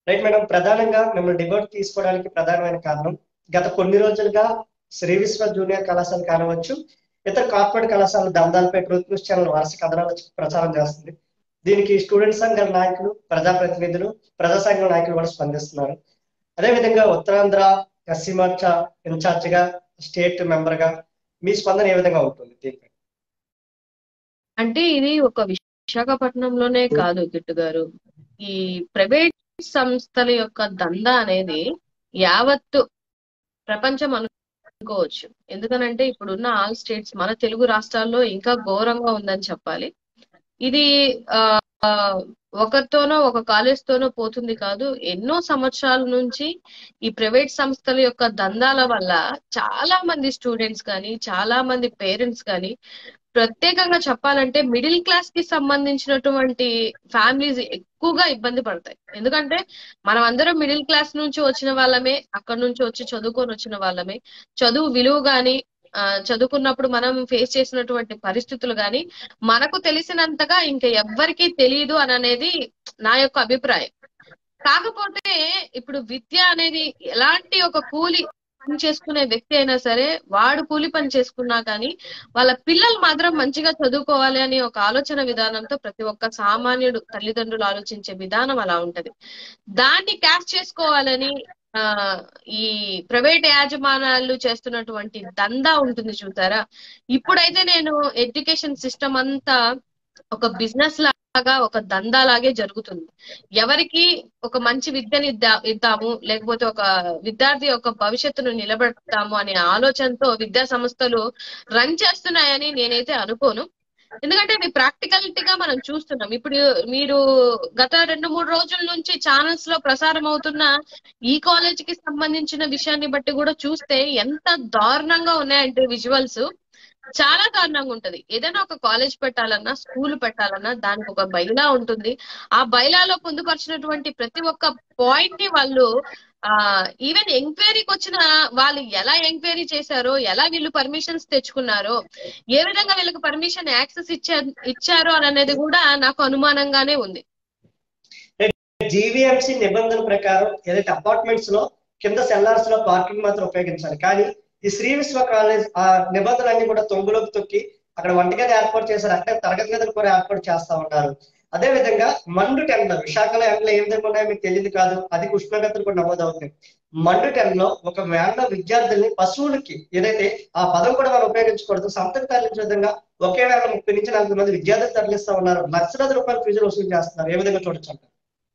Right madam ప్రధానంగా మిమ్మల్ని debate తీసుకోవడానికి ప్రధానమైన కారణం గత కొన్ని రోజులుగా శ్రీ విశ్వ జూనియర్ కళాశాల కానివచ్చు ఇతర కార్పొరేట్ కళాశాల దందాలపై ట్రూత్ న్యూస్ ఛానల్ వరుస కథనాలు ప్రచారం చేస్తుంది దీనికి స్టూడెంట్ సంఘాల నాయకులు ప్రజాప్రతినిధులు ప్రజా సంఘాల నాయకులు కూడా స్పందిస్తున్నారు అదేవిధంగా ఉత్తరాంధ్ర ఎస్సీ మోర్చా ఇన్ఛార్జ్ గా స్టేట్ మెంబర్ గా మీ స్పందన ఏ విధంగా ఉంటుంది దీనిపై అంటే ఇది ఒక విశాఖపట్నంలోనే కాదు కిట్టు గారు ఈ ప్రైవేట్ సంస్థల యొక్క దందా అనేది యావత్తు ప్రపంచం అనుకోవచ్చు ఎందుకనంటే ఇప్పుడున్న ఆల్ స్టేట్స్ మన తెలుగు రాష్ట్రాల్లో ఇంకా ఘోరంగా ఉందని చెప్పాలి ఇది ఆ ఒకరితోనో ఒక కాలేజ్ తోనో పోతుంది కాదు ఎన్నో సంవత్సరాల నుంచి ఈ ప్రైవేట్ సంస్థల యొక్క దందాల వల్ల చాలా మంది స్టూడెంట్స్ కానీ చాలా మంది పేరెంట్స్ కానీ ప్రత్యేకంగా చెప్పాలంటే మిడిల్ క్లాస్ కి సంబంధించినటువంటి ఫ్యామిలీస్ ఎక్కువగా ఇబ్బంది పడతాయి ఎందుకంటే మనం అందరం మిడిల్ క్లాస్ నుంచి వచ్చిన వాళ్ళమే అక్కడ నుంచి వచ్చి చదువుకొని వచ్చిన వాళ్ళమే చదువు విలువ గాని చదువుకున్నప్పుడు మనం ఫేస్ చేసినటువంటి పరిస్థితులు గాని మనకు తెలిసినంతగా ఇంకా ఎవ్వరికీ తెలియదు అని అనేది నా యొక్క అభిప్రాయం కాకపోతే ఇప్పుడు విద్య అనేది ఎలాంటి ఒక కూలి పని చేసుకునే వ్యక్తి అయినా సరే వాడు కూలి పని చేసుకున్నా కానీ వాళ్ళ పిల్లలు మాత్రం మంచిగా చదువుకోవాలి అని ఒక ఆలోచన విధానంతో ప్రతి ఒక్క సామాన్యుడు తల్లిదండ్రులు ఆలోచించే విధానం అలా ఉంటది దాన్ని క్యాష్ చేసుకోవాలని ఆ ఈ ప్రైవేట్ యాజమాన్యాలు చేస్తున్నటువంటి దందా ఉంటుంది చూసారా ఇప్పుడైతే నేను ఎడ్యుకేషన్ సిస్టమ్ అంతా ఒక బిజినెస్ లాగా ఒక దందా లాగే జరుగుతుంది ఎవరికి ఒక మంచి విద్యని ఇద్దాము లేకపోతే ఒక విద్యార్థి యొక్క భవిష్యత్తును నిలబెడతాము అనే ఆలోచనతో విద్యా సంస్థలు రన్ చేస్తున్నాయని నేనైతే అనుకోను ఎందుకంటే అది ప్రాక్టికాలిటీగా మనం చూస్తున్నాం ఇప్పుడు మీరు గత రెండు మూడు రోజుల నుంచి ఛానల్స్ లో ప్రసారం అవుతున్న ఈ కాలేజ్ కి సంబంధించిన విషయాన్ని బట్టి కూడా చూస్తే ఎంత దారుణంగా ఉన్నాయంటే విజువల్స్ చాలా దారుణంగా ఉంటది ఏదైనా ఒక కాలేజ్ పెట్టాలన్నా స్కూల్ పెట్టాలన్నా దానికి ఒక బైలా ఉంటుంది ఆ బైలాలో పొందుపరిచినటువంటి ప్రతి ఒక్క పాయింట్ ని వాళ్ళు ఆ ఈవెన్ ఎంక్వైరీకి వచ్చిన వాళ్ళు ఎలా ఎంక్వైరీ చేశారో ఎలా వీళ్ళు పర్మిషన్స్ తెచ్చుకున్నారో ఏ విధంగా వీళ్ళకి పర్మిషన్ యాక్సెస్ ఇచ్చా ఇచ్చారో అనేది కూడా నాకు అనుమానంగానే ఉంది జీవీఎంసీ నిబంధనల ప్రకారం ఏదైతే అపార్ట్మెంట్స్ లో కింద సెల్లార్స్ లో పార్కింగ్ మాత్రం ఉపయోగించాలి కానీ ఈ శ్రీ విశ్వ కాలేజ్ ఆ నిబంధనలన్నీ కూడా తొంగులోకి తొక్కి అక్కడ వంటగది ఏర్పాటు చేశారు అక్కడ తరగతి గదులు కూడా ఏర్పాటు చేస్తా ఉన్నారు అదే విధంగా మండు టెన్లో విశాఖలో ఎండలు ఏ విధంగా ఉన్నాయో మీకు తెలియదు కాదు అది ఉష్ణోగ్రతలు కూడా నమోదవుతాయి మండు టెన్లో ఒక వ్యాన్లో విద్యార్థుల్ని పశువులకి ఏదైతే ఆ పదం కూడా మనం ఉపయోగించకూడదు సంతకు తరలించే విధంగా ఒకే వేళ ముప్పై నుంచి నలభై మంది విద్యార్థులు తరలిస్తా ఉన్నారు లక్షలాది రూపాయల ఫీజులు వసూలు చేస్తున్నారు ఏ విధంగా చూడొచ్చు అంటారు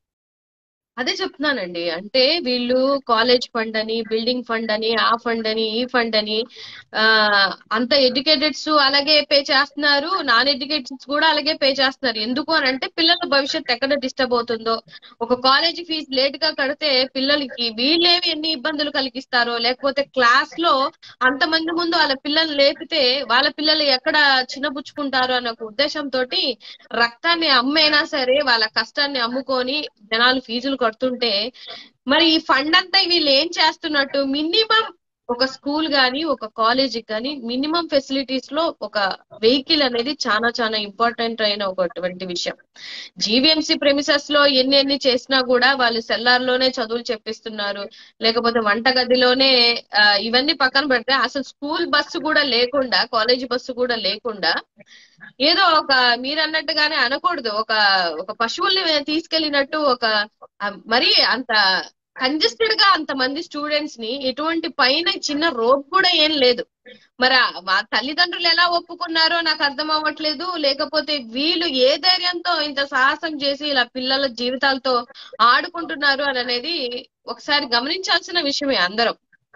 అదే చెప్తున్నానండి అంటే వీళ్ళు కాలేజ్ ఫండ్ అని బిల్డింగ్ ఫండ్ అని ఆ ఫండ్ అని ఈ ఫండ్ అని ఆ అంత ఎడ్యుకేటెడ్స్ అలాగే పే చేస్తున్నారు నాన్ ఎడ్యుకేటెడ్స్ కూడా అలాగే పే చేస్తున్నారు ఎందుకు అని అంటే పిల్లల భవిష్యత్తు ఎక్కడ డిస్టర్బ్ అవుతుందో ఒక కాలేజ్ ఫీజు లేట్ గా కడితే పిల్లలకి వీళ్ళేవి ఎన్ని ఇబ్బందులు కలిగిస్తారో లేకపోతే క్లాస్ లో అంతమంది ముందు వాళ్ళ పిల్లలు లేపితే వాళ్ళ పిల్లలు ఎక్కడ చిన్నపుచ్చుకుంటారో అనే ఒక ఉద్దేశంతో రక్తాన్ని అమ్మైనా సరే వాళ్ళ కష్టాన్ని అమ్ముకొని జనాలు ఫీజులు కడుతుంటే మరి ఈ ఫండ్ అంతా వీళ్ళు ఏం చేస్తున్నట్టు మినిమం ఒక స్కూల్ గానీ ఒక కాలేజ్ కానీ మినిమం ఫెసిలిటీస్ లో ఒక వెహికల్ అనేది చాలా చాలా ఇంపార్టెంట్ అయిన ఒకటువంటి విషయం జీవీఎంసీ ప్రెమిసెస్ లో ఎన్ని ఎన్ని చేసినా కూడా వాళ్ళు సెల్లార్ లోనే చదువులు చెప్పిస్తున్నారు లేకపోతే వంటగదిలోనే ఇవన్నీ పక్కన పెడితే అసలు స్కూల్ బస్సు కూడా లేకుండా కాలేజీ బస్సు కూడా లేకుండా ఏదో ఒక మీరు అన్నట్టుగానే అనకూడదు ఒక ఒక పశువుల్ని తీసుకెళ్ళినట్టు ఒక మరి అంత కంజెస్టెడ్ గా అంతమంది స్టూడెంట్స్ ని ఎటువంటి పైన చిన్న రోడ్ కూడా ఏం లేదు మరి మా తల్లిదండ్రులు ఎలా ఒప్పుకున్నారో నాకు అర్థం అవ్వట్లేదు లేకపోతే వీళ్ళు ఏ ధైర్యంతో ఇంత సాహసం చేసి ఇలా పిల్లల జీవితాలతో ఆడుకుంటున్నారు అని అనేది ఒకసారి గమనించాల్సిన విషయమే అందరం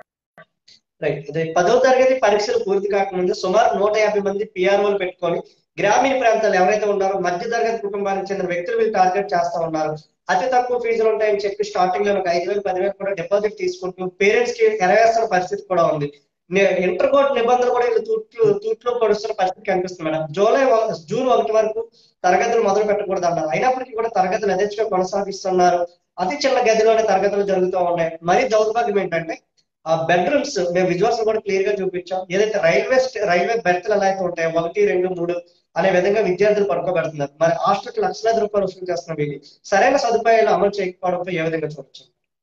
రైట్ అదే పదో తరగతి పరీక్షలు పూర్తి కాకముందు సుమారు నూట యాభై మంది పిఆర్ఓలు పెట్టుకొని గ్రామీణ ప్రాంతాలు ఎవరైతే ఉన్నారో మధ్య తరగతి కుటుంబానికి చెందిన వ్యక్తులు వీళ్ళు టార్గెట్ చేస్తా ఉన్నారు అతి తక్కువ ఫీజులు ఉంటాయని చెప్పి స్టార్టింగ్ లో ఒక ఐదు వేలు పదివేలు కూడా డిపాజిట్ తీసుకుంటూ పేరెంట్స్ కి ఎరవేస్తున్న పరిస్థితి కూడా ఉంది ఇంటర్ కోర్టు నిబంధనలు కూడా వీళ్ళు తూట్లు తూట్లో పడుస్తున్న పరిస్థితి కనిపిస్తుంది మేడం జూలై జూన్ ఒకటి వరకు తరగతులు మొదలు పెట్టకూడదు అన్నారు అయినప్పటికీ కూడా తరగతులు యథేచ్ఛగా కొనసాగిస్తున్నారు అతి చిన్న గదిలోనే తరగతులు జరుగుతూ ఉన్నాయి మరీ దౌర్భాగ్యం ఏంటంటే ఆ బెడ్రూమ్స్ మేము విజువల్స్ కూడా క్లియర్ గా చూపించాం ఏదైతే రైల్వే స్టే- రైల్వే బెర్త్లు ఎలా అయితే ఉంటాయో ఒకటి రెండు మూడు అనే విధంగా విద్యార్థులు పడుకోబెడుతున్నారు మరి హాస్టల్కి లక్షలాది రూపాయలు వసూలు చేస్తున్నాం ఇది సరైన సదుపాయాలు అమలు చేయకపోవడంపై ఏ విధంగా చూడొచ్చు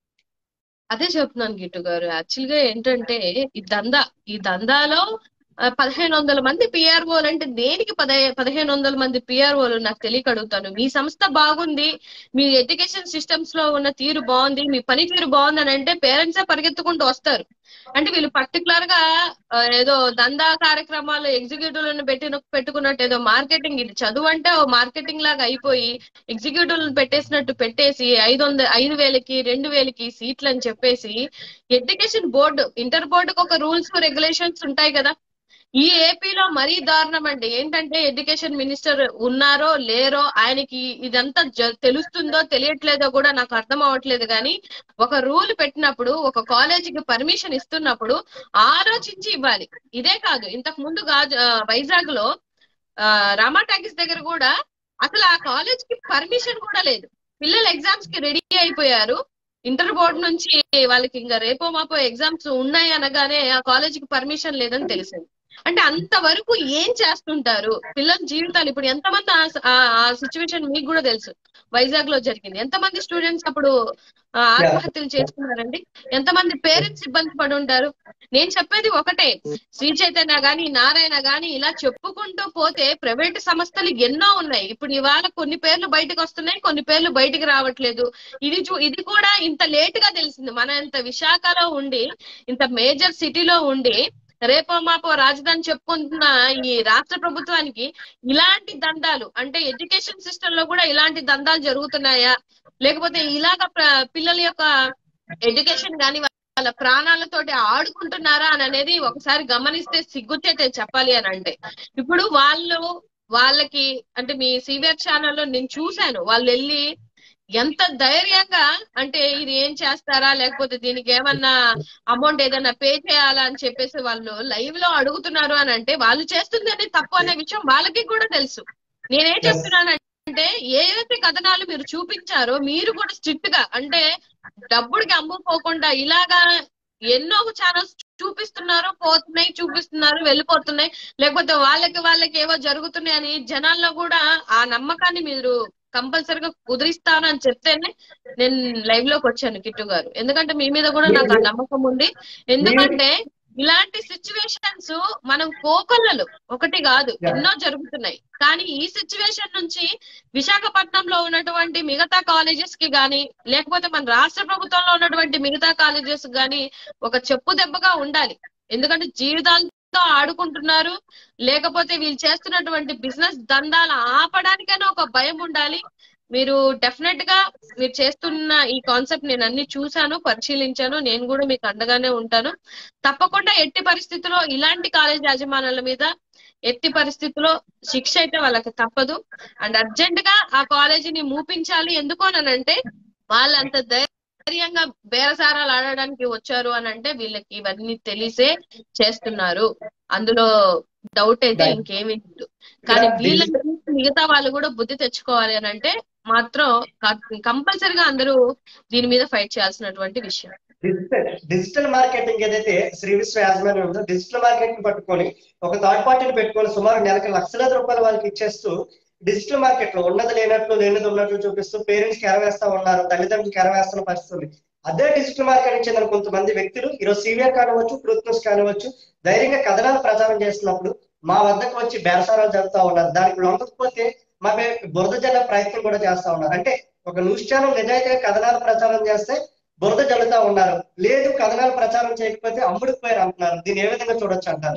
అదే చెప్తున్నాను గిట్టు గారు యాక్చువల్ గా ఏంటంటే ఈ దందా ఈ దందాలో ఆ, పదిహేను వందల మంది పిఆర్ఓలు అంటే దేనికి పదే పదిహేను వందల మంది పిఆర్ఓలు నాకు తెలియక అడుగుతాను మీ సంస్థ బాగుంది మీ ఎడ్యుకేషన్ సిస్టమ్స్ లో ఉన్న తీరు బాగుంది మీ పనితీరు బాగుంది అని అంటే పేరెంట్సే పరిగెత్తుకుంటూ వస్తారు అంటే వీళ్ళు పర్టికులర్ గా ఆ, ఏదో దందా కార్యక్రమాలు ఎగ్జిక్యూటివ్లను పెట్టిన పెట్టుకున్నట్టు ఏదో మార్కెటింగ్ ఇది చదువు అంటే ఓ మార్కెటింగ్ లాగా అయిపోయి ఎగ్జిక్యూటివ్లను పెట్టేసినట్టు పెట్టేసి ఐదు వంద ఐదు వేలకి రెండు వేలకి సీట్లు అని చెప్పేసి ఎడ్యుకేషన్ బోర్డు ఇంటర్ బోర్డుకి ఒక రూల్స్ రెగ్యులేషన్స్ ఉంటాయి కదా ఈ ఏపీలో మరీ దారుణం అండి ఏంటంటే ఎడ్యుకేషన్ మినిస్టర్ ఉన్నారో లేరో ఆయనకి ఇదంతా జ- తెలుస్తుందో తెలియట్లేదో కూడా నాకు అర్థం అవ్వట్లేదు కానీ ఒక రూల్ పెట్టినప్పుడు ఒక కాలేజీకి పర్మిషన్ ఇస్తున్నప్పుడు ఆలోచించి ఇవ్వాలి ఇదే కాదు ఇంతకు ముందు గాజు ఆ, వైజాగ్ లో ఆ, రామా టాకీస్ దగ్గర కూడా అసలు ఆ కాలేజ్ కి పర్మిషన్ కూడా లేదు పిల్లలు ఎగ్జామ్స్ కి రెడీ అయిపోయారు ఇంటర్ బోర్డు నుంచి వాళ్ళకి ఇంకా రేపో మాపో ఎగ్జామ్స్ ఉన్నాయి అనగానే ఆ కాలేజీకి పర్మిషన్ లేదని తెలిసింది అంటే అంతవరకు ఏం చేస్తుంటారు పిల్లల జీవితాలు ఇప్పుడు ఎంతమంది ఆ- ఆ- ఆ సిచ్యువేషన్ మీకు కూడా తెలుసు వైజాగ్ లో జరిగింది ఎంతమంది స్టూడెంట్స్ అప్పుడు ఆ, ఆత్మహత్యలు చేసుకున్నారండి ఎంతమంది పేరెంట్స్ ఇబ్బంది పడి ఉంటారు నేను చెప్పేది ఒకటే శ్రీ చైతన్య గాని నారాయణ గాని ఇలా చెప్పుకుంటూ పోతే ప్రైవేట్ సంస్థలు ఎన్నో ఉన్నాయి ఇప్పుడు ఇవాళ కొన్ని పేర్లు బయటకు వస్తున్నాయి కొన్ని పేర్లు బయటికి రావట్లేదు ఇది చూ ఇది కూడా ఇంత లేట్ గా తెలిసింది మన ఇంత విశాఖలో ఉండి ఇంత మేజర్ సిటీలో ఉండి రేపో మాపో రాజధాని చెప్పుకుంటున్న ఈ రాష్ట్ర ప్రభుత్వానికి ఇలాంటి దందాలు అంటే ఎడ్యుకేషన్ సిస్టమ్ లో కూడా ఇలాంటి దందాలు జరుగుతున్నాయా లేకపోతే ఇలాగ ప్ర- పిల్లల యొక్క ఎడ్యుకేషన్ గాని వాళ్ళ ప్రాణాలతోటి ఆడుకుంటున్నారా అని అనేది ఒకసారి గమనిస్తే సిగ్గుచేటే చెప్పాలి అని అంటే ఇప్పుడు వాళ్ళు వాళ్ళకి అంటే మీ సివిఆర్ ఛానల్లో నేను చూశాను వాళ్ళు వెళ్ళి ఎంత ధైర్యంగా అంటే ఇది ఏం చేస్తారా లేకపోతే దీనికి ఏమన్నా అమౌంట్ ఏదైనా పే చేయాలా అని చెప్పేసి వాళ్ళు లైవ్ లో అడుగుతున్నారు అని అంటే వాళ్ళు చేస్తుంది అనేది తప్పు అనే విషయం వాళ్ళకి కూడా తెలుసు నేనేం Yes. చెప్తున్నానంటే ఏవైతే కథనాలు మీరు చూపించారో మీరు కూడా స్ట్రిక్ట్ గా అంటే డబ్బుడికి అమ్ముకోకుండా ఇలాగా ఎన్నో ఛానల్స్ చూపిస్తున్నారు పోతున్నాయి చూపిస్తున్నారు వెళ్ళిపోతున్నాయి లేకపోతే వాళ్ళకి వాళ్ళకి ఏవో జరుగుతున్నాయి అని జనాల్లో కూడా ఆ నమ్మకాన్ని మీరు కంపల్సరిగా కుదిరిస్తాను అని చెప్తేనే నేను లైవ్ లోకి వచ్చాను కిట్టు గారు ఎందుకంటే మీ మీద కూడా నాకు ఆ నమ్మకం ఉంది ఎందుకంటే ఇలాంటి సిచ్యువేషన్స్ మనం కోకొల్లలు ఒకటి కాదు Yeah. ఎన్నో జరుగుతున్నాయి కానీ ఈ సిచ్యువేషన్ నుంచి విశాఖపట్నంలో ఉన్నటువంటి మిగతా కాలేజెస్ కి గాని లేకపోతే మన రాష్ట్ర ప్రభుత్వంలో ఉన్నటువంటి మిగతా కాలేజెస్ గాని ఒక చెప్పు దెబ్బగా ఉండాలి ఎందుకంటే జీవితాలతో ఆడుకుంటున్నారు లేకపోతే వీళ్ళు చేస్తున్నటువంటి బిజినెస్ దందాలు ఆపడానికైనా ఒక భయం ఉండాలి మీరు డెఫినెట్ గా మీరు చేస్తున్న ఈ కాన్సెప్ట్ నేను అన్ని చూశాను పరిశీలించాను నేను కూడా మీకు అండగానే ఉంటాను తప్పకుండా ఎట్టి పరిస్థితుల్లో ఇలాంటి కాలేజ్ యాజమాన్యాల మీద ఎట్టి పరిస్థితుల్లో శిక్ష అయితే వాళ్ళకి తప్పదు అండ్ అర్జెంట్ గా ఆ కాలేజీని మూపించాలి ఎందుకు అని అంటే వాళ్ళంత ధైర్యంగా బేరసారాలు ఆడడానికి వచ్చారు అని అంటే వీళ్ళకి ఇవన్నీ తెలిసే చేస్తున్నారు అందులో డౌట్ అయితే Right. ఇంకేమీ లేదు కానీ Yeah, వీళ్ళ గురించి మిగతా వాళ్ళు కూడా బుద్ధి తెచ్చుకోవాలి అని అంటే మాత్రం కంపల్సరిగా అందరూ దీని మీద ఫైట్ చేయాల్సినటువంటి విషయం డిజిటల్ డిజిటల్ మార్కెటింగ్ ఏదైతే శ్రీ విశ్వ యాజమాన్యం ఉందో డిజిటల్ మార్కెటింగ్ పట్టుకొని ఒక థర్డ్ పార్టీని పెట్టుకొని సుమారు నెలకి లక్షలాది రూపాయలు వాళ్ళకి ఇచ్చేస్తూ డిజిటల్ మార్కెట్ లో ఉన్నది లేనట్లు లేనిది ఉన్నట్లు చూపిస్తూ పేరెంట్స్ కి ఎరవేస్తా ఉన్నారు తల్లిదండ్రులకి ఎరవేస్తున్న పరిస్థితి ఉంది అదే డిజిటల్ మార్కెటింగ్ చెందిన కొంతమంది వ్యక్తులు ఈరోజు సీవియర్ కానివచ్చు ట్రూత్ న్యూస్ కానివచ్చు ధైర్యంగా కథనాలు ప్రచారం చేస్తున్నప్పుడు మా వద్దకు వచ్చి బేరసారాలు జరుపుతా ఉన్నారు దానికి లొంగకపోతే మాపై బురద జల్లే ప్రయత్నం కూడా చేస్తా ఉన్నారు అంటే ఒక న్యూస్ ఛానల్ నిజాయితీగా కథనాలు ప్రచారం చేస్తే బురద జల్లుతా ఉన్నారు లేదు కథనాలు ప్రచారం చేయకపోతే అమ్ముడికి పోయారు అంటున్నారు దీన్ని ఏ విధంగా చూడొచ్చు అంటారు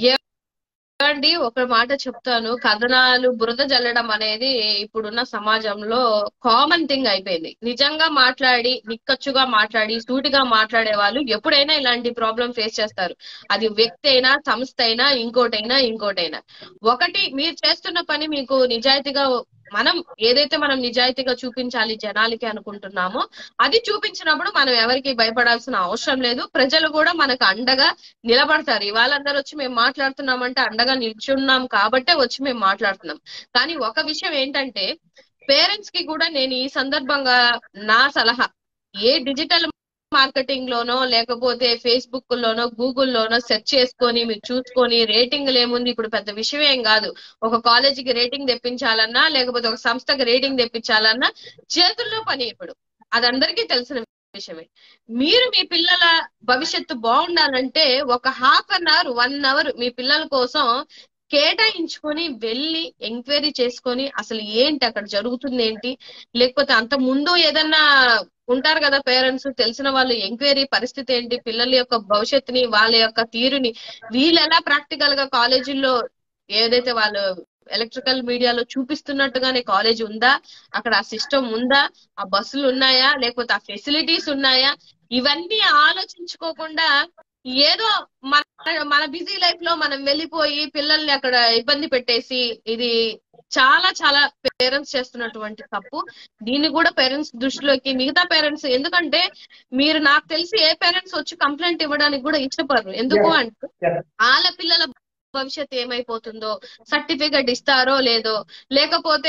ఏమండి ఒక మాట చెప్తాను కథనాలు బురద జల్లడం అనేది ఇప్పుడున్న సమాజంలో కామన్ థింగ్ అయిపోయింది నిజంగా మాట్లాడి నిక్కచ్చుగా మాట్లాడి సూటిగా మాట్లాడే వాళ్ళు ఎప్పుడైనా ఇలాంటి ప్రాబ్లం ఫేస్ చేస్తారు అది వ్యక్తి అయినా సంస్థ అయినా ఇంకోటైనా ఇంకోటైనా ఒకటి మీరు చేస్తున్న పని మీకు నిజాయితీగా మనం ఏదైతే మనం నిజాయితీగా చూపించాలి జనాలకి అనుకుంటున్నామో అది చూపించినప్పుడు మనం ఎవరికి భయపడాల్సిన అవసరం లేదు ప్రజలు కూడా మనకు అండగా నిలబడతారు ఇవాళ అందరూ వచ్చి మేము మాట్లాడుతున్నామంటే అండగా నిల్చున్నాం కాబట్టే వచ్చి మేము మాట్లాడుతున్నాం కానీ ఒక విషయం ఏంటంటే పేరెంట్స్ కి కూడా నేను ఈ సందర్భంగా నా సలహా ఏ డిజిటల్ మార్కెటింగ్ లోనో లేకపోతే ఫేస్బుక్ లోనో గూగుల్లోనో సెర్చ్ చేసుకొని మీరు చూసుకొని రేటింగ్లు ఏముంది ఇప్పుడు పెద్ద విషయం ఏం కాదు ఒక కాలేజీకి రేటింగ్ తెప్పించాలన్నా లేకపోతే ఒక సంస్థకి రేటింగ్ తెప్పించాలన్నా చేతుల్లో పని ఇప్పుడు అది అందరికీ తెలిసిన విషయమే మీరు మీ పిల్లల భవిష్యత్తు బాగుండాలంటే ఒక half an hour one hour మీ పిల్లల కోసం కేటాయించుకొని వెళ్ళి ఎంక్వైరీ చేసుకొని అసలు ఏంటి అక్కడ జరుగుతుంది ఏంటి లేకపోతే అంత ముందు ఏదన్నా ఉంటారు కదా పేరెంట్స్ తెలిసిన వాళ్ళు ఎంక్వైరీ పరిస్థితి ఏంటి పిల్లల యొక్క భవిష్యత్తుని వాళ్ళ యొక్క తీరుని వీళ్ళు ఎలా ప్రాక్టికల్ గా కాలేజీల్లో ఏదైతే వాళ్ళు ఎలక్ట్రికల్ మీడియాలో చూపిస్తున్నట్టుగానే కాలేజ్ ఉందా అక్కడ ఆ సిస్టమ్ ఉందా ఆ బస్సులు ఉన్నాయా లేకపోతే ఆ ఫెసిలిటీస్ ఉన్నాయా ఇవన్నీ ఆలోచించుకోకుండా ఏదో మన మన బిజీ లైఫ్ లో మనం వెళ్ళిపోయి పిల్లల్ని అక్కడ ఇబ్బంది పెట్టేసి ఇది చాలా చాలా పేరెంట్స్ చేస్తున్నటువంటి తప్పు దీన్ని కూడా పేరెంట్స్ దృష్టిలోకి మిగతా పేరెంట్స్ ఎందుకంటే మీరు నాకు తెలిసి ఏ పేరెంట్స్ వచ్చి కంప్లైంట్ ఇవ్వడానికి కూడా ఇష్టపడరు ఎందుకు అంటే Yeah. వాళ్ళ పిల్లల భవిష్యత్తు ఏమైపోతుందో సర్టిఫికెట్ ఇస్తారో లేదో లేకపోతే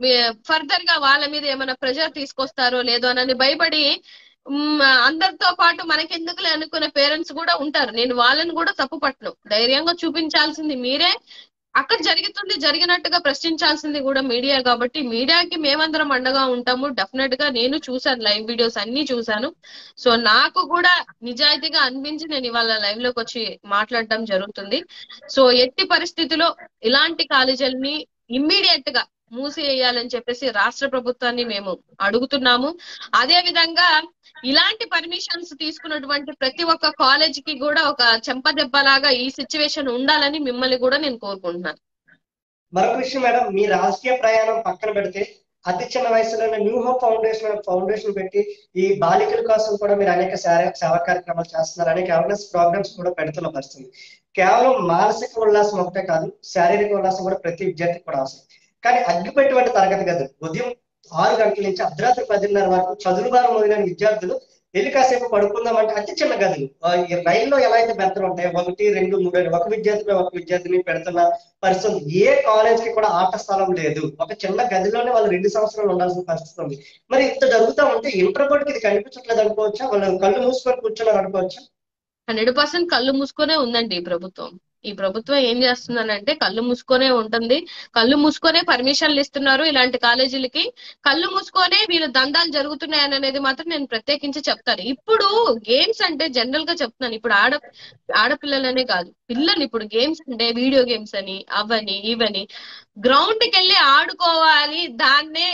ఫర్దర్ గా వాళ్ళ మీద ఏమైనా ప్రెజర్ తీసుకొస్తారో లేదో అని భయపడి మ్, అందరితో పాటు మనకెందుకులే అనుకునే పేరెంట్స్ కూడా ఉంటారు నేను వాళ్ళని కూడా తప్పు పట్టను ధైర్యంగా చూపించాల్సింది మీరే అక్కడ జరుగుతుంది జరిగినట్టుగా ప్రశ్నించాల్సింది కూడా మీడియా కాబట్టి మీడియాకి మేమందరం అండగా ఉంటాము డెఫినెట్ గా నేను చూసాను లైవ్ వీడియోస్ అన్ని చూసాను సో నాకు కూడా నిజాయితీగా అనిపించి నేను ఇవాళ లైవ్ లోకి వచ్చి మాట్లాడడం జరుగుతుంది సో ఎట్టి పరిస్థితిలో ఇలాంటి కాలేజీలని ఇమ్మీడియట్ గా మూసివేయాలని చెప్పేసి రాష్ట్ర ప్రభుత్వాన్ని మేము అడుగుతున్నాము అదే విధంగా ఇలాంటి పర్మిషన్స్ తీసుకున్నటువంటి ప్రతి ఒక్క కాలేజీకి కూడా ఒక చెంపదెబ్బలాగా ఈ సిచ్యువేషన్ ఉండాలని మిమ్మల్ని కూడా నేను కోరుకుంటున్నాను మరొక విషయం మేడం మీ రాజకీయ ప్రయాణం పక్కన పెడితే అతి చిన్న వయసులోనే న్యూ హోప్ ఫౌండేషన్ ఫౌండేషన్ పెట్టి ఈ బాలికల కోసం కూడా మీరు అనేక సేవ సేవా కార్యక్రమాలు చేస్తున్నారు అనేక అవేర్నెస్ ప్రోగ్రామ్స్ కూడా పెడుతున్న పరిస్థితి కేవలం మానసిక ఉల్లాసం ఒకటే కాదు శారీరక ఉల్లాసం కూడా ప్రతి విద్యార్థికి కూడా అవసరం కానీ అగ్గిపెట్టివంటి తరగతి గదులు ఉదయం ఆరు గంటల నుంచి అర్ధరాత్రి పదిన్నర వరకు చదువు భారం మొదలైన విద్యార్థులు వెళ్ళి కాసేపు పడుకుందామంటే అతి చిన్న గదులు ఆ, ఈ రైల్లో ఎలా అయితే బెర్తలు ఉంటాయో ఒకటి రెండు మూడు అని ఒక విద్యార్థిని ఒక విద్యార్థిని పెడుతున్న పరిస్థితి ఏ కాలేజ్ కి కూడా ఆట స్థలం లేదు ఒక చిన్న గదిలోనే వాళ్ళు రెండు సంవత్సరాలు ఉండాల్సిన పరిస్థితి ఉంది మరి ఇంత జరుగుతా ఉంటే ఇంటర్ బోర్డుకి ఇది కనిపించట్లేదు అనుకోవచ్చా వాళ్ళు కళ్ళు మూసుకొని కూర్చున్నారు అనుకోవచ్చా హండ్రెడ్ పర్సెంట్ కళ్ళు మూసుకొనే ఉందండి ఈ ప్రభుత్వం ఈ ప్రభుత్వం ఏం చేస్తుందనంటే కళ్ళు మూసుకొనే ఉంటుంది కళ్ళు మూసుకొనే పర్మిషన్లు ఇస్తున్నారు ఇలాంటి కాలేజీలకి కళ్ళు మూసుకొనే వీళ్ళు దందాలు జరుగుతున్నాయని అనేది మాత్రం నేను ప్రత్యేకించి చెప్తాను ఇప్పుడు గేమ్స్ అంటే జనరల్ గా చెప్తున్నాను ఇప్పుడు ఆడ ఆడపిల్లలనే కాదు పిల్లలు ఇప్పుడు గేమ్స్ అంటే వీడియో గేమ్స్ అని అవని ఇవని గ్రౌండ్ కి వెళ్ళి ఆడుకోవాలి దాన్నే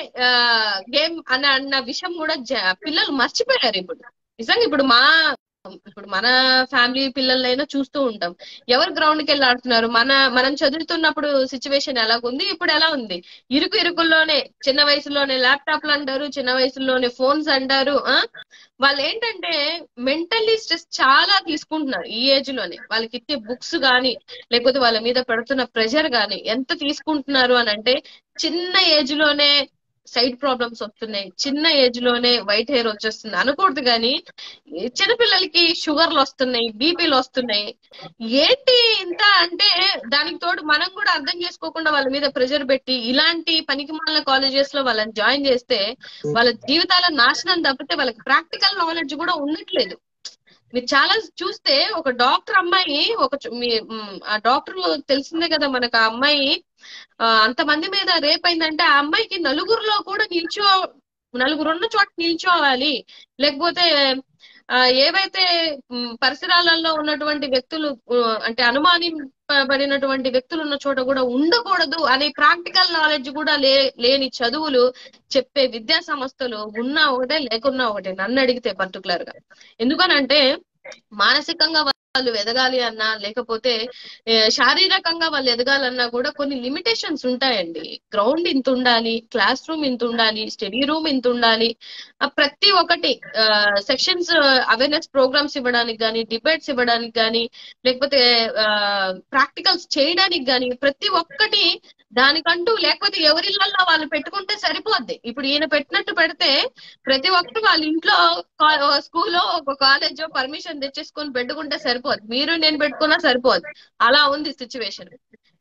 గేమ్ అని అన్న విషయం కూడా జ- పిల్లలు మర్చిపోయారు ఇప్పుడు నిజంగా ఇప్పుడు మా ఇప్పుడు మన ఫ్యామిలీ పిల్లలైనా చూస్తూ ఉంటాం ఎవరు గ్రౌండ్ కి వెళ్ళి ఆడుతున్నారు మన మనం చదువుతున్నప్పుడు సిచ్యువేషన్ ఎలాగుంది ఇప్పుడు ఎలా ఉంది ఇరుకు ఇరుకుల్లోనే చిన్న వయసులోనే ల్యాప్టాప్లు అంటారు చిన్న వయసులోనే ఫోన్స్ అంటారు ఆ వాళ్ళు ఏంటంటే మెంటల్లీ స్ట్రెస్ చాలా తీసుకుంటున్నారు ఈ ఏజ్ లోనే వాళ్ళకి ఇచ్చే బుక్స్ గానీ లేకపోతే వాళ్ళ మీద పెడుతున్న ప్రెషర్ గానీ ఎంత తీసుకుంటున్నారు అని అంటే చిన్న ఏజ్ లోనే సైడ్ ప్రాబ్లమ్స్ వస్తున్నాయి చిన్న ఏజ్ లోనే వైట్ హెయిర్ వచ్చేస్తుంది అనకూడదు కానీ చిన్నపిల్లలకి షుగర్లు వస్తున్నాయి బీపీలు వస్తున్నాయి ఏంటి ఇంత అంటే దానికి తోడు మనం కూడా అర్థం చేసుకోకుండా వాళ్ళ మీద ప్రెషర్ పెట్టి ఇలాంటి పనికిమాలిన కాలేజెస్ లో వాళ్ళని జాయిన్ చేస్తే వాళ్ళ జీవితాల నాశనం తప్పితే వాళ్ళకి ప్రాక్టికల్ నాలెడ్జ్ కూడా ఉండట్లేదు మీరు చాలా చూస్తే ఒక డాక్టర్ అమ్మాయి ఒక చు- మీ మ్, ఆ డాక్టర్ తెలిసిందే కదా మనకు ఆ అమ్మాయి ఆ, అంతమంది మీద రేప్ అయిందంటే ఆ అమ్మాయికి నలుగురిలో కూడా నిల్చో నలుగురు ఉన్న చోట నిల్చోవాలి లేకపోతే ఆ, ఏవైతే మ్, పరిసరాలలో ఉన్నటువంటి వ్యక్తులు ఉ, అంటే అనుమానింపబడినటువంటి వ్యక్తులు ఉన్న చోట కూడా ఉండకూడదు అనే ప్రాక్టికల్ నాలెడ్జ్ కూడా లే లేని చదువులు చెప్పే విద్యా సంస్థలు ఉన్నా ఒకటే లేకున్నా ఒకటే నన్ను అడిగితే పర్టికులర్ గా ఎందుకనంటే మానసికంగా వాళ్ళు ఎదగాలి అన్నా లేకపోతే ఏ, శారీరకంగా వాళ్ళు ఎదగాలన్నా కూడా కొన్ని లిమిటేషన్స్ ఉంటాయండి గ్రౌండ్ ఇంత ఉండాలి క్లాస్ రూమ్ ఇంత ఉండాలి స్టడీ రూమ్ ఇంత ఉండాలి ఆ ప్రతి ఒక్కటి సెక్షన్స్ అవేర్నెస్ ప్రోగ్రామ్స్ ఇవ్వడానికి కానీ డిబేట్స్ ఇవ్వడానికి కానీ లేకపోతే ప్రాక్టికల్స్ చేయడానికి కానీ ప్రతి ఒక్కటి దానికంటూ లేకపోతే ఎవరిళ్ళల్లో వాళ్ళు పెట్టుకుంటే సరిపోద్ది ఇప్పుడు ఈయన పెట్టినట్టు పెడితే ప్రతి ఒక్కరు వాళ్ళ ఇంట్లో స్కూల్లో ఒక కాలేజ్ పర్మిషన్ తెచ్చేసుకొని పెట్టుకుంటే సరిపోద్ది మీరు నేను పెట్టుకున్నా సరిపోద్ది అలా ఉంది సిచ్యువేషన్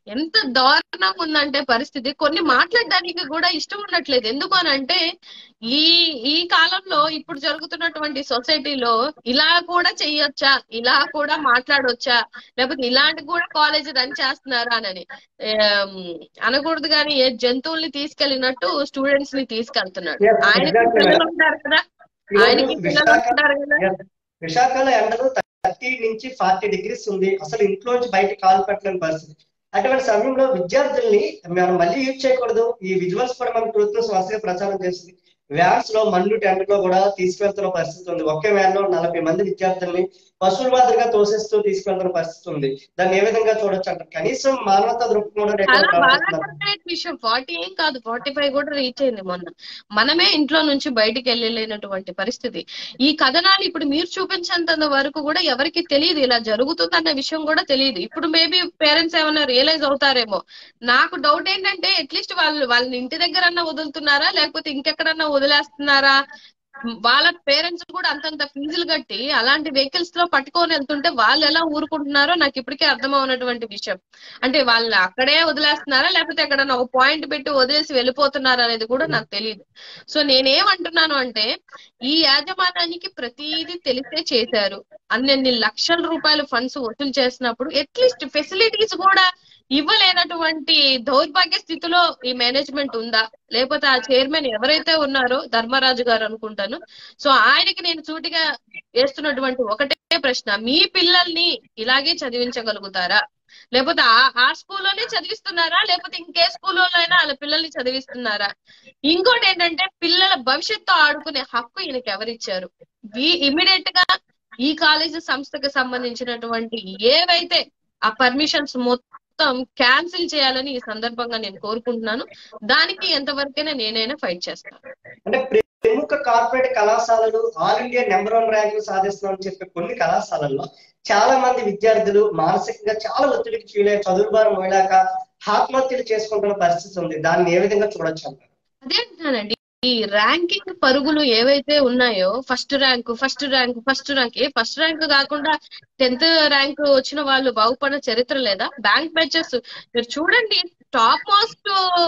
ఎంత దారుణంగా ఉందంటే పరిస్థితి కొన్ని మాట్లాడడానికి కూడా ఇష్టం ఉండట్లేదు ఎందుకు అని అంటే ఈ ఈ కాలంలో ఇప్పుడు జరుగుతున్నటువంటి సొసైటీలో ఇలా కూడా చెయ్యొచ్చా ఇలా కూడా మాట్లాడొచ్చా లేకపోతే ఇలాంటి కూడా కాలేజ్ రన్ చేస్తున్నారా అని ఏం, అనకూడదు కానీ ఏ జంతువుల్ని తీసుకెళ్ళినట్టు స్టూడెంట్స్ ని తీసుకెళ్తున్నాడు Yes, ఆయనకి exactly, పిల్లలు madam. ఉంటారు కదా ఈరోజు ఆయనకి పిల్లలు విశాఖ ఉంటారు కదా విశాఖలో ఎండలు థర్టీ నుంచి ఫార్టీ డిగ్రీస్ ఉంది అసలు ఇంట్లో నుంచి బయట కాలు పెట్టలేని పరిస్థితి అటువంటి సమయంలో విద్యార్థుల్ని మనం మళ్ళీ యూజ్ చేయకూడదు ఈ విజువల్స్ కూడా మన ప్రభుత్వం శ్వాసగా ప్రచారం చేస్తుంది వ్యాన్స్ లో మండు టెంట్ లో కూడా తీసుకెళ్తున్న పరిస్థితి ఉంది ఒకే వ్యాన్ లో నలభై మంది విద్యార్థుల్ని పశువుల మాదిరిగా తోసేస్తూ తీసుకెళ్తున్న పరిస్థితి ఉంది దాన్ని ఏ విధంగా చూడొచ్చు అంటారు కనీసం మానవతా దృక్పథం కూడా చాలా లేకుండా ప్రవర్తిస్తున్నారు. బాధాకరమైన విషయం ఫార్టీ ఏం కాదు ఫార్టీ ఫైవ్ కూడా రీచ్ అయింది మొన్న మనమే ఇంట్లో నుంచి బయటికి వెళ్ళలేనటువంటి పరిస్థితి ఈ కథనాలు ఇప్పుడు మీరు చూపించేంత వరకు కూడా ఎవరికి తెలియదు ఇలా జరుగుతుందన్న విషయం కూడా తెలియదు ఇప్పుడు మేబీ పేరెంట్స్ ఏమైనా రియలైజ్ అవుతారేమో నాకు డౌట్ ఏంటంటే అట్లీస్ట్ వాళ్ళు వాళ్ళని ఇంటి దగ్గరన్నా వదులుతున్నారా లేకపోతే ఇంకెక్కడన్నా వదిలేస్తున్నారా వాళ్ళ పేరెంట్స్ కూడా అంతంత ఫీజులు కట్టి అలాంటి వెహికల్స్ లో పట్టుకొని వెళ్తుంటే వాళ్ళు ఎలా ఊరుకుంటున్నారో నాకు ఇప్పటికే అర్థం అవునటువంటి విషయం అంటే వాళ్ళు అక్కడే వదిలేస్తున్నారా లేకపోతే ఎక్కడన్నా ఒక పాయింట్ పెట్టి వదిలేసి వెళ్ళిపోతున్నారా అనేది కూడా నాకు తెలియదు సో నేనేమంటున్నాను అంటే ఈ యాజమాన్యానికి ప్రతిదీ తెలిసే చేశారు అన్నెన్ని లక్షల రూపాయల ఫండ్స్ వసూలు చేసినప్పుడు అట్లీస్ట్ ఫెసిలిటీస్ కూడా ఇవ్వలేనటువంటి దౌర్భాగ్య స్థితిలో ఈ మేనేజ్మెంట్ ఉందా లేకపోతే ఆ చైర్మన్ ఎవరైతే ఉన్నారో ధర్మరాజు గారు అనుకుంటాను సో ఆయనకి నేను సూటిగా వేస్తున్నటువంటి ఒకటే ప్రశ్న మీ పిల్లల్ని ఇలాగే చదివించగలుగుతారా లేకపోతే ఆ ఆ స్కూల్లోనే చదివిస్తున్నారా లేకపోతే ఇంకే స్కూల్లో అయినా వాళ్ళ పిల్లల్ని చదివిస్తున్నారా ఇంకోటి ఏంటంటే పిల్లల భవిష్యత్తు ఆడుకునే హక్కు ఈయనకి ఎవరిచ్చారు ఇమీడియట్ గా ఈ కాలేజీ సంస్థకు సంబంధించినటువంటి ఏవైతే ఆ పర్మిషన్స్ మొత్తం క్యాన్సిల్ చేయాలని ఈ సందర్భంగా నేను కోరుకుంటున్నాను దానికి ఎంతవరకైనా నేనైనా ఫైట్ చేస్తాను అంటే ప్రముఖ కార్పొరేట్ కళాశాలలు ఆల్ ఇండియా నెంబర్ వన్ ర్యాంకులు సాధిస్తున్నామని చెప్పే కొన్ని కళాశాలల్లో చాలా మంది విద్యార్థులు మానసికంగా చాలా ఒత్తిడికి ఫీల్ అయ్యి చదువు భారం మోయలేక ఆత్మహత్యలు చేసుకుంటున్న పరిస్థితి ఉంది దాన్ని ఏ విధంగా చూడొచ్చు అంటారు అదే అంటున్నానండి ఈ ర్యాంకింగ్ పరుగులు ఏవైతే ఉన్నాయో first rank first rank first rank ఏ ఫస్ట్ ర్యాంక్ కాకుండా టెన్త్ ర్యాంక్ వచ్చిన వాళ్ళు బాగుపడిన చరిత్ర లేదా బ్యాంక్ బ్యాచెస్ మీరు చూడండి టాప్ మోస్ట్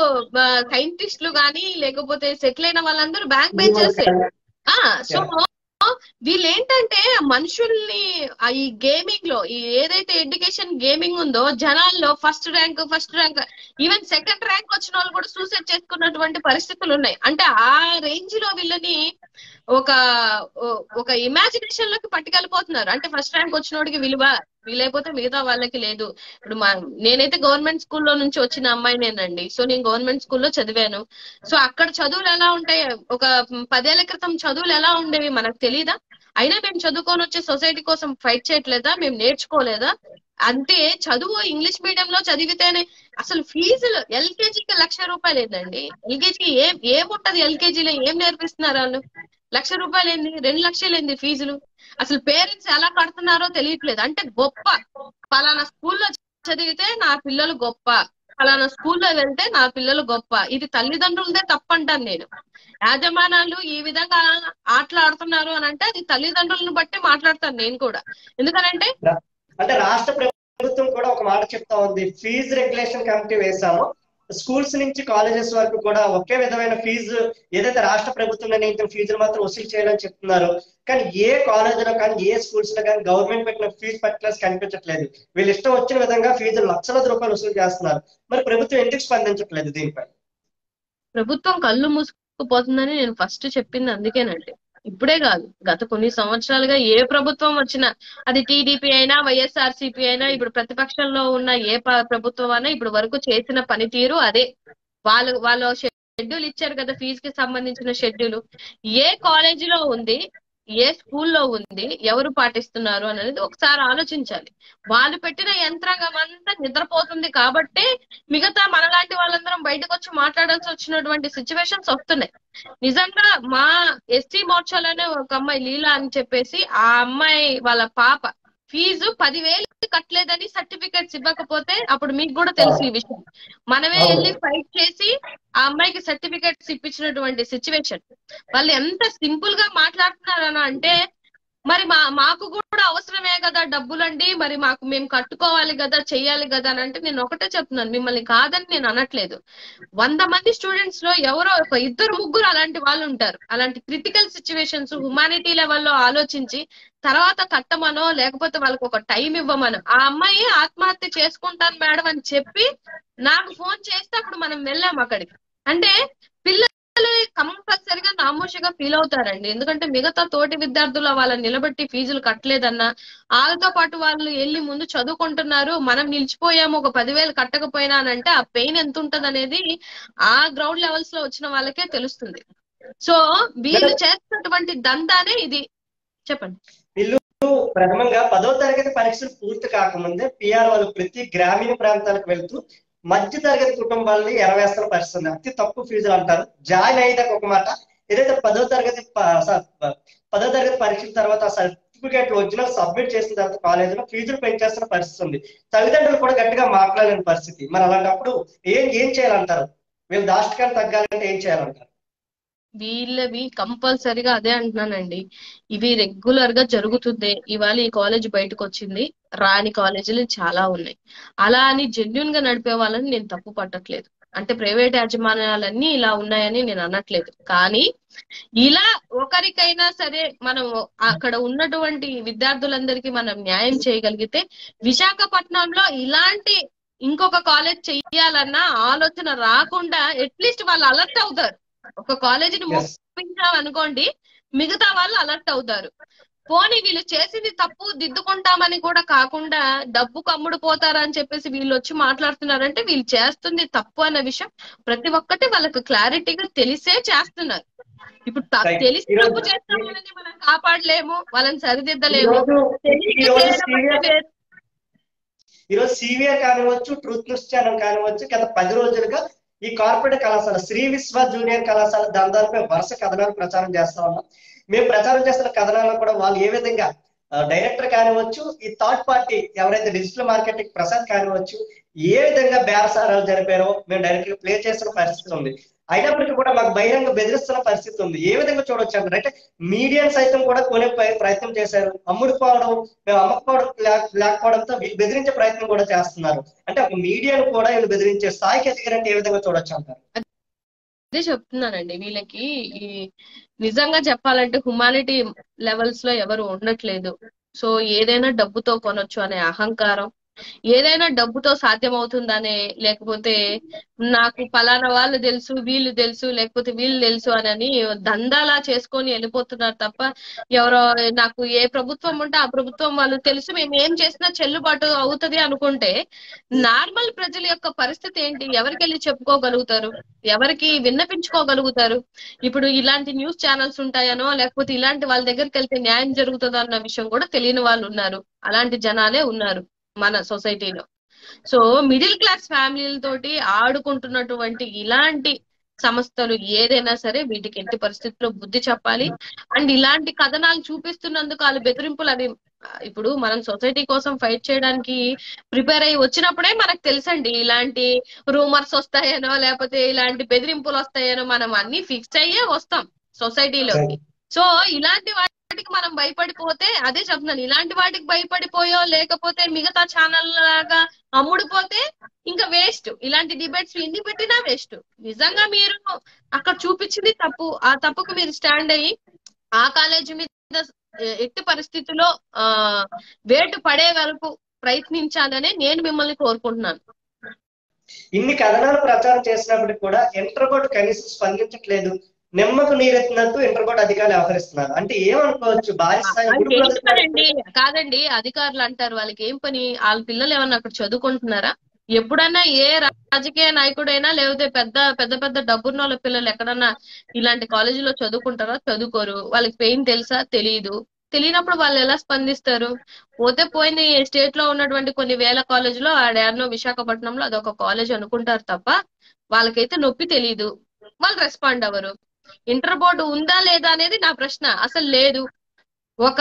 సైంటిస్టులు కానీ లేకపోతే సెటిల్ అయిన వాళ్ళందరూ బ్యాంక్ బెంచెస్ ఆ సో వీళ్ళు ఏంటంటే మనుషుల్ని ఆ ఈ గేమింగ్ లో ఈ ఏదైతే ఎడ్యుకేషన్ గేమింగ్ ఉందో జనాల్లో first rank first rank even second rank వచ్చిన వాళ్ళు కూడా సూసైడ్ చేసుకున్నటువంటి పరిస్థితులు ఉన్నాయి అంటే ఆ రేంజ్ లో వీళ్ళని ఒక ఒక ఇమాజినేషన్ లోకి పట్టుకెళ్ళిపోతున్నారు అంటే ఫస్ట్ ర్యాంక్ వచ్చినోడికి విలువ వీలైపోతే మిగతా వాళ్ళకి లేదు ఇప్పుడు మా నేనైతే గవర్నమెంట్ స్కూల్లో నుంచి వచ్చిన అమ్మాయినేనండి సో నేను గవర్నమెంట్ స్కూల్లో చదివాను సో అక్కడ చదువులు ఎలా ఉంటాయి ఒక పదేళ్ల క్రితం చదువులు ఎలా ఉండేవి మనకు తెలీదా అయినా మేము చదువుకొని వచ్చే సొసైటీ కోసం ఫైట్ చేయట్లేదా మేము నేర్చుకోలేదా అంటే చదువు ఇంగ్లీష్ మీడియం లో చదివితేనే అసలు ఫీజులు ఎల్కేజీకి లక్ష రూపాయలు ఏందండి ఎల్కేజీ ఏం ఏముంటది ఎల్కేజీలో ఏం నేర్పిస్తున్నారు వాళ్ళు లక్ష రూపాయలు ఏంది రెండు లక్షలు ఏంది ఫీజులు అసలు పేరెంట్స్ ఎలా కడుతున్నారో తెలియట్లేదు అంటే గొప్ప పలానా స్కూల్లో చదివితే నా పిల్లలు గొప్ప పలానా స్కూల్లో వెళ్తే నా పిల్లలు గొప్ప ఇది తల్లిదండ్రులదే తప్పంటాను నేను యాజమానాలు ఈ విధంగా ఆటలాడుతున్నారు అని అంటే అది తల్లిదండ్రులను బట్టి మాట్లాడతాను నేను కూడా ఎందుకనంటే అంటే రాష్ట్ర ప్రభుత్వం కూడా ఒక మాట చెప్తా ఉంది ఫీజు రెగ్యులేషన్ కమిటీ వేశాము స్కూల్స్ నుంచి కాలేజెస్ వరకు కూడా ఒకే విధమైన ఫీజు ఏదైతే రాష్ట్ర ప్రభుత్వం నిర్ణయించిన ఫీజులు మాత్రం వసూలు చేయాలని చెప్తున్నారు కానీ ఏ కాలేజీలో కానీ ఏ స్కూల్స్ లో కానీ గవర్నమెంట్ పెట్టిన ఫీజు పర్టికులర్స్ కనిపించట్లేదు వీళ్ళు ఇష్టం వచ్చిన విధంగా ఫీజులు లక్షల రూపాయలు వసూలు చేస్తున్నారు మరి ప్రభుత్వం ఎందుకు స్పందించట్లేదు దీనిపై ప్రభుత్వం కళ్ళు మూసుకుపోతుందని నేను ఫస్ట్ చెప్పింది అందుకేనండి ఇప్పుడే కాదు గత కొన్ని సంవత్సరాలుగా ఏ ప్రభుత్వం వచ్చినా అది టీడీపీ అయినా వైఎస్ఆర్సీపీ అయినా ఇప్పుడు ప్రతిపక్షంలో ఉన్న ఏ ప్రభుత్వం అయినా ఇప్పుడు వరకు చేసిన పనితీరు అదే వాళ్ళు వాళ్ళు షెడ్యూల్ ఇచ్చారు కదా ఫీజుకి సంబంధించిన షెడ్యూల్ ఏ కాలేజీలో ఉంది ఏ స్కూల్లో ఉంది ఎవరు పాటిస్తున్నారు అనేది ఒకసారి ఆలోచించాలి వాళ్ళు పెట్టిన యంత్రాంగం అంతా నిద్రపోతుంది కాబట్టి మిగతా మనలాంటి వాళ్ళందరం బయటకు వచ్చి మాట్లాడాల్సి వచ్చినటువంటి సిచ్యువేషన్స్ వస్తున్నాయి నిజంగా మా ఎస్టీ మోర్చాలోనే ఒక అమ్మాయి లీలా అని చెప్పేసి ఆ అమ్మాయి వాళ్ళ పాప ఫీజు పదివేలు కట్టలేదని సర్టిఫికెట్స్ ఇవ్వకపోతే అప్పుడు మీకు కూడా తెలుసు ఈ విషయం మనమే వెళ్ళి ఫైట్ చేసి ఆ అమ్మాయికి సర్టిఫికెట్స్ ఇప్పించినటువంటి సిచ్యువేషన్ వాళ్ళు ఎంత సింపుల్ గా మాట్లాడుతున్నారని అంటే మరి మా మాకు కూడా అవసరమే కదా డబ్బులండి మరి మాకు మేము కట్టుకోవాలి కదా చెయ్యాలి కదా అని అంటే నేను ఒకటే చెప్తున్నాను మిమ్మల్ని కాదని నేను అనట్లేదు వంద మంది స్టూడెంట్స్ లో ఎవరో ఒక ఇద్దరు ముగ్గురు అలాంటి వాళ్ళు ఉంటారు అలాంటి క్రిటికల్ సిచ్యువేషన్స్ హ్యుమానిటీ లెవెల్లో ఆలోచించి తర్వాత కట్టమనో లేకపోతే వాళ్ళకి ఒక టైం ఇవ్వమనో ఆ అమ్మాయి ఆత్మహత్య చేసుకుంటాను మేడం అని చెప్పి నాకు ఫోన్ చేస్తే అప్పుడు మనం వెళ్ళాం అక్కడికి అంటే పిల్లలు కంపల్సరిగా నామోషిగా ఫీల్ అవుతారండి ఎందుకంటే మిగతా తోటి విద్యార్థులు వాళ్ళని నిలబెట్టి ఫీజులు కట్టలేదన్నా వాళ్ళతో పాటు వాళ్ళు వెళ్ళి ముందు చదువుకుంటున్నారు మనం నిలిచిపోయాము ఒక పదివేలు కట్టకపోయినా అని అంటే ఆ పెయిన్ ఎంత ఉంటది అనేది ఆ గ్రౌండ్ లెవెల్స్ లో వచ్చిన వాళ్ళకే తెలుస్తుంది సో వీళ్ళు చేస్తున్నటువంటి దందానే ఇది చెప్పండి ప్రథమంగా పదో తరగతి పరీక్షలు పూర్తి కాకముందే పిఆర్ వాళ్ళు ప్రతి గ్రామీణ ప్రాంతాలకు వెళ్తూ మధ్య తరగతి కుటుంబాలని ఎరవేస్తున్న పరిస్థితి ఉంది అతి తక్కువ ఫీజులు అంటారు జాయిన్ అయ్యేదాకా ఒక మాట ఏదైతే పదో తరగతి ప- స- పదో తరగతి పరీక్షల తర్వాత సర్టిఫికేట్ ఒరిజినల్ సబ్మిట్ చేసిన తర్వాత కాలేజీలో ఫీజులు పెంచేస్తున్న పరిస్థితి ఉంది తల్లిదండ్రులు కూడా గట్టిగా మాట్లాడలేని పరిస్థితి మరి అలాంటప్పుడు ఏం ఏం చేయాలంటారు వీళ్ళు దాష్టికాన్ని తగ్గాలంటే ఏం చేయాలంటారు వీళ్ళవి కంపల్సరిగా అదే అంటున్నానండి ఇవి రెగ్యులర్ గా జరుగుతుంది ఇవాళ ఈ కాలేజ్ బయటకు వచ్చింది రాని కాలేజీలు చాలా ఉన్నాయి అలా అని జెన్యున్ గా నడిపే వాళ్ళని నేను తప్పు పట్టట్లేదు అంటే ప్రైవేట్ యాజమాన్యాలన్నీ ఇలా ఉన్నాయని నేను అనట్లేదు కానీ ఇలా ఒకరికైనా సరే మనం అక్కడ ఉన్నటువంటి విద్యార్థులందరికీ మనం న్యాయం చేయగలిగితే విశాఖపట్నంలో ఇలాంటి ఇంకొక కాలేజ్ చెయ్యాలన్న ఆలోచన రాకుండా అట్లీస్ట్ వాళ్ళు అలర్ట్ అవుతారు ఒక కాలేజీని Yes. మొప్పించాం అనుకోండి మిగతా వాళ్ళు అలర్ట్ అవుతారు పోనీ వీళ్ళు చేసింది తప్పు దిద్దుకుంటామని కూడా కాకుండా డబ్బుకు అమ్ముడు పోతారని చెప్పేసి వీళ్ళు వచ్చి మాట్లాడుతున్నారంటే వీళ్ళు చేస్తుంది తప్పు అన్న విషయం ప్రతి ఒక్కటి వాళ్ళకి క్లారిటీగా తెలిసే చేస్తున్నారు ఇప్పుడు త- Right. తెలిసి ఈరోజు- తప్పు చేసిన వాళ్ళని మనం కాపాడలేము వాళ్ళని సరిదిద్దలేము ఈరోజు తెలియక ఈరోజు చేయడం అంటే సీనియర్ వేరు. ఈరోజు సివిఆర్ కానివచ్చు ట్రూత్ న్యూస్ ఛానల్ కానివచ్చు గత పది రోజులుగా ఈ కార్పొరేట్ కళాశాల శ్రీ విశ్వ జూనియర్ కళాశాల దందాలపై వరుస కథనాలు ప్రచారం చేస్తా ఉన్నాం మేము ప్రచారం చేస్తున్న కథనాలను కూడా వాళ్ళు ఏ విధంగా డైరెక్టర్ కానివచ్చు ఈ థర్డ్ పార్టీ ఎవరైతే డిజిటల్ మార్కెటింగ్ ప్రసాద్ కానివచ్చు ఏ విధంగా బేరసారాలు జరిపారో మేము డైరెక్ట్ గా ప్లే చేస్తున్న పరిస్థితి ఉంది అయినప్పటికీ కూడా మాకు బహిరంగ బెదిరిస్తున్న పరిస్థితి ఉంది ఏ విధంగా చూడొచ్చు అంటారు అంటే మీడియా సైతం కూడా కొనే ప్ర- ప్రయత్నం చేశారు అమ్ముడుపోవడం మేము అమ్మకపోవడం లేక- లేకపోవడంతో వీళ్ళు బెదిరించే ప్రయత్నం కూడా చేస్తున్నారు అంటే ఒక మీడియాను కూడా వీళ్ళు బెదిరించే స్థాయికి ఎదిగినట్టు ఏ విధంగా చూడొచ్చు అంటారు అదే చెప్తున్నానండి వీళ్ళకి ఈ నిజంగా చెప్పాలంటే హ్యుమానిటీ లెవెల్స్ లో ఎవరు ఉండట్లేదు సో ఏదైనా డబ్బుతో కొనొచ్చు అనే అహంకారం ఏదైనా డబ్బుతో సాధ్యమవుతుందనే లేకపోతే నాకు పలానా వాళ్ళు తెలుసు వీళ్ళు తెలుసు లేకపోతే వీళ్ళు తెలుసు అని దందాలా చేసుకొని వెళ్ళిపోతున్నారు తప్ప ఎవరో నాకు ఏ ప్రభుత్వం ఉంటే ఆ ప్రభుత్వం వాళ్ళు తెలుసు మేము ఏం చేసినా చెల్లుబాటు అవుతది అనుకుంటే నార్మల్ ప్రజల యొక్క పరిస్థితి ఏంటి ఎవరికి వెళ్ళి చెప్పుకోగలుగుతారు ఎవరికి విన్నపించుకోగలుగుతారు ఇప్పుడు ఇలాంటి న్యూస్ ఛానల్స్ ఉంటాయనో లేకపోతే ఇలాంటి వాళ్ళ దగ్గరికి వెళ్తే న్యాయం జరుగుతుందో అన్న విషయం కూడా తెలియని వాళ్ళు ఉన్నారు అలాంటి జనాలే ఉన్నారు మన సొసైటీలో సో మిడిల్ క్లాస్ ఫ్యామిలీలతోటి ఆడుకుంటున్నటువంటి ఇలాంటి సంస్థలు ఏదైనా సరే వీటికి ఎట్టి పరిస్థితుల్లో బుద్ధి చెప్పాలి అండ్ ఇలాంటి కథనాలు చూపిస్తున్నందుకు వాళ్ళు బెదిరింపులు అది ఇప్పుడు మనం సొసైటీ కోసం ఫైట్ చేయడానికి ప్రిపేర్ అయ్యి వచ్చినప్పుడే మనకు తెలుసండి ఇలాంటి రూమర్స్ వస్తాయనో లేకపోతే ఇలాంటి బెదిరింపులు వస్తాయనో మనం అన్ని ఫిక్స్ అయ్యే వస్తాం సొసైటీలోకి సో ఇలాంటి వాటికి మనం భయపడిపోతే అదే చెప్తున్నాను ఇలాంటి వాటికి భయపడిపోయో లేకపోతే మిగతా ఛానల్ లాగా అమ్ముడుపోతే ఇంకా వేస్ట్ ఇలాంటి డిబేట్స్ ఎన్ని పెట్టినా వేస్ట్ నిజంగా మీరు అక్కడ చూపించింది తప్పు ఆ తప్పుకు మీరు స్టాండ్ అయ్యి ఆ కాలేజీ మీద ఎట్టి పరిస్థితిలో ఆ వేటు పడే వరకు ప్రయత్నించాలని నేను మిమ్మల్ని కోరుకుంటున్నాను ఇన్ని కథనాలు ప్రచారం చేసినప్పటికీ కూడా ఇంటర్ బోర్డు కనీసం స్పందించట్లేదు నిమ్మకు నీరెత్తినట్టు ఇంటర్ బోర్డు అధికారులు వ్యవహరిస్తున్నారు అంటే ఏమనుకోవచ్చు భారీ స్థాయి వాళ్ళకి గురుకుల ఏం పని అండి కాదండి అధికారులు అంటారు వాళ్ళకి ఏం పని వాళ్ళ పిల్లలు ఏమన్నా అక్కడ చదువుకుంటున్నారా ఎప్పుడన్నా ఏ రాజకీయ నాయకుడైనా లేకపోతే పెద్ద పెద్ద పెద్ద డబ్బున్న వాళ్ళ పిల్లలు ఎక్కడన్నా ఇలాంటి కాలేజీలో చదువుకుంటారా చదువుకోరు వాళ్ళకి పెయిన్ తెలుసా తెలియదు తెలియనప్పుడు వాళ్ళు ఎలా స్పందిస్తారు పోతే పోయింది స్టేట్ లో ఉన్నటువంటి కొన్ని వేల కాలేజీలో ఆడేర్నో విశాఖపట్నంలో అదొక కాలేజ్ అనుకుంటారు తప్ప వాళ్ళకైతే నొప్పి తెలియదు వాళ్ళు రెస్పాండ్ అవ్వరు ఇంటర్ బోర్డు ఉందా లేదా అనేది నా ప్రశ్న అసలు లేదు ఒక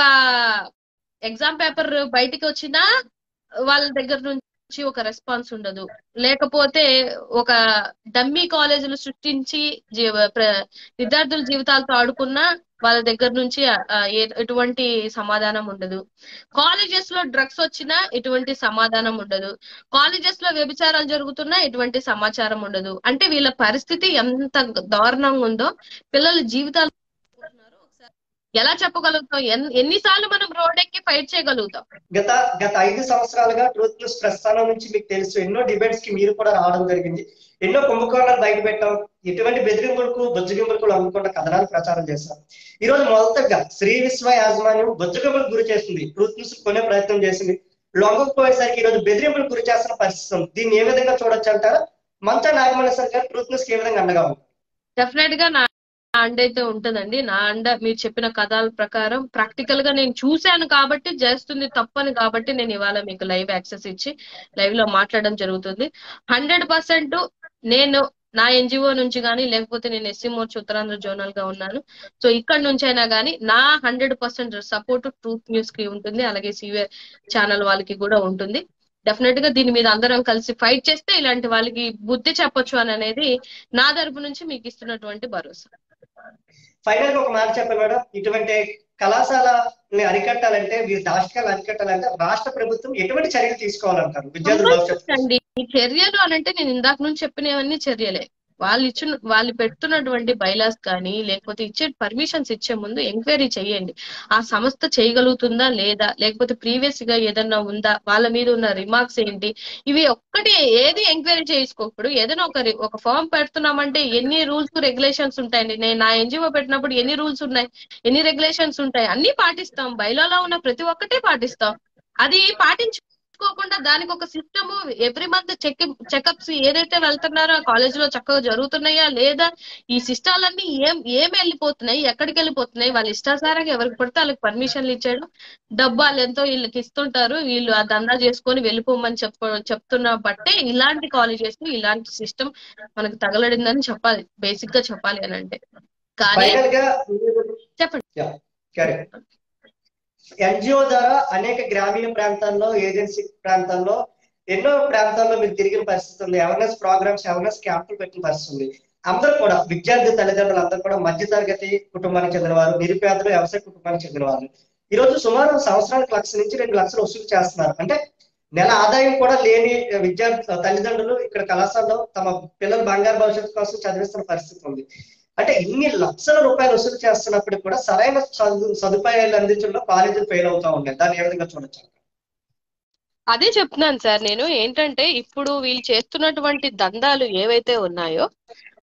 ఎగ్జామ్ పేపర్ బయటికి వచ్చినా వాళ్ళ దగ్గర నుంచి ఒక రెస్పాన్స్ ఉండదు లేకపోతే ఒక డమ్మీ కాలేజీలు సృష్టించి జీవ ప్ర- విద్యార్థుల జీవితాలతో ఆడుకున్నా వాళ్ళ దగ్గర నుంచి ఆ, ఏ- ఎటువంటి సమాధానం ఉండదు కాలేజెస్ లో డ్రగ్స్ వచ్చినా ఎటువంటి సమాధానం ఉండదు కాలేజెస్ లో వ్యభిచారాలు జరుగుతున్నా ఎటువంటి సమాచారం ఉండదు అంటే వీళ్ళ పరిస్థితి ఎంత దారుణంగా ఉందో పిల్లల జీవితాలు ఒకసారి ఎలా చెప్పగలుగుతాం ఎన్- ఎన్నిసార్లు మనం రోడ్ ఎక్కి ఫైట్ చేయగలుగుతాం గత గత ఐదు సంవత్సరాలుగా ట్రూత్ న్యూస్ ప్రస్థానం నుంచి మీకు తెలుసు ఎన్నో డిబేట్స్ కి మీరు కూడా రావడం జరిగింది ఎన్నో కుంభకోణాలు బయట పెట్టాం ఎటువంటి బెదిరింపులకు బొజ్జగింపులకు అనుకున్న కథనాలు ప్రచారం చేశాం ఈ రోజు మొదటగా శ్రీ విశ్వ యాజమాన్యం బొజ్జగింపులకు గురి చేస్తుంది ట్రూత్ న్యూస్ కొనే ప్రయత్నం చేసింది లొంగకపోయేసరికి ఈ రోజు బెదిరింపులకు గురి చేస్తున్న పరిస్థితి ఉంది దీన్ని ఏ విధంగా చూడొచ్చు అంటారా మంచా నాగమల్లేశ్వర్ గారు ట్రూత్ న్యూస్ కి ఏ విధంగా అండగా ఉంది డెఫినెట్ గా నా నా అండ అయితే ఉంటదండి నా అండ మీరు చెప్పిన కథల ప్రకారం ప్రాక్టికల్ గా నేను చూశాను కాబట్టి చేస్తుంది తప్పని కాబట్టి నేను ఇవాళ మీకు లైవ్ యాక్సెస్ ఇచ్చి లైవ్ లో మాట్లాడడం జరుగుతుంది హండ్రెడ్ పర్సెంట్ నేను నా ఎన్జిఓ నుంచి కానీ లేకపోతే నేను ఎస్సీ మోర్చ్ ఉత్తరాంధ్ర జోనల్ గా ఉన్నాను సో ఇక్కడ నుంచి అయినా కానీ నా hundred percent support truth news కి ఉంటుంది అలాగే సివిఆర్ ఛానల్ వాళ్ళకి కూడా ఉంటుంది డెఫినెట్ గా దీని మీద అందరం కలిసి ఫైట్ చేస్తే ఇలాంటి వాళ్ళకి బుద్ధి చెప్పొచ్చు అని అనేది నా తరపు నుంచి మీకు ఇస్తున్నటువంటి భరోసా ఫైనల్ గా ఒక మాట చెప్పండి మేడం ఇటువంటి కళాశాలని అరికట్టాలంటే వీరి దాష్టికాలు అరికట్టాలంటే రాష్ట్ర ప్రభుత్వం ఎటువంటి చర్యలు తీసుకోవాలంటారు విద్యార్థుల భవిష్యత్తు అండి ఈ చర్యలు అని అంటే నేను ఇందాక నుంచి చెప్పినవన్నీ చర్యలే వాళ్ళు ఇచ్చిన వాళ్ళు పెడుతున్నటువంటి బైలాస్ కానీ లేకపోతే ఇచ్చే పర్మిషన్స్ ఇచ్చే ముందు ఎంక్వైరీ చేయండి ఆ సంస్థ చేయగలుగుతుందా లేదా లేకపోతే ప్రీవియస్ గా ఏదన్నా ఉందా వాళ్ళ మీద ఉన్న రిమార్క్స్ ఏంటి ఇవి ఒక్కటి ఏది ఎంక్వైరీ చేసుకోకూడదు ఏదైనా ఒక రి- ఒక ఫామ్ పెడుతున్నామంటే ఎన్ని రూల్స్ రెగ్యులేషన్స్ ఉంటాయండి నేను నా ఎన్జిఓ పెట్టినప్పుడు ఎన్ని రూల్స్ ఉన్నాయి ఎన్ని రెగ్యులేషన్స్ ఉంటాయి అన్ని పాటిస్తాం బైలాలో ఉన్న ప్రతి ఒక్కటి పాటిస్తాం అది పాటించుకోకుండా దానికి ఒక system every month check checkups ఏదైతే వెళ్తున్నారో కాలేజ్ లో చక్కగా జరుగుతున్నాయా లేదా ఈ సిస్టాలన్నీ ఏం ఏం వెళ్ళిపోతున్నాయి ఎక్కడికి వెళ్ళిపోతున్నాయి వాళ్ళ ఇష్టాసారంగా ఎవరికి పడితే వాళ్ళకి పర్మిషన్లు ఇచ్చాడు డబ్బు వాళ్ళు ఎంతో వీళ్ళకి ఇస్తుంటారు వీళ్ళు ఆ దందా చేసుకొని వెళ్ళిపోమని చెప్ప చెప్తున్న బట్టే ఇలాంటి కాలేజెస్ ఇలాంటి సిస్టమ్ మనకు తగలడిందని చెప్పాలి బేసిక్ గా చెప్పాలి అని అంటే కానీ ఫైనల్ గా చెప్పండి కరెక్ట్ ఎన్జిఓ ద్వారా అనేక గ్రామీణ ప్రాంతాల్లో ఏజెన్సీ ప్రాంతాల్లో ఎన్నో ప్రాంతాల్లో మీరు తిరిగిన పరిస్థితి ఉంది అవేర్నెస్ ప్రోగ్రామ్స్ అవేర్నెస్ క్యాంపులు పెట్టిన పరిస్థితి ఉంది అందరూ కూడా విద్యార్థి తల్లిదండ్రులు అందరూ కూడా మధ్యతరగతి కుటుంబానికి చెందిన వారు నిరుపేదలు వ్యవసాయ కుటుంబానికి చెందిన వారు ఈ రోజు సుమారు సంవత్సరానికి లక్ష నుంచి రెండు లక్షలు వసూలు చేస్తున్నారు అంటే నెల ఆదాయం కూడా లేని విద్యార్థి తల్లిదండ్రులు ఇక్కడ కళాశాలలో తమ పిల్లల బంగారు భవిష్యత్తు కోసం చదివిస్తున్న పరిస్థితి ఉంది అంటే ఇన్ని లక్షల రూపాయలు వసూలు చేస్తున్నప్పుడు కూడా సరైన చదువు సదుపాయాలు అందించడంలో కాలేజీలు ఫెయిల్ అవుతా ఉన్నాయి దాన్ని ఏ విధంగా చూడొచ్చు అదే చెప్తున్నాను సార్ నేను ఏంటంటే ఇప్పుడు వీళ్ళు చేస్తున్నటువంటి దందాలు ఏవైతే ఉన్నాయో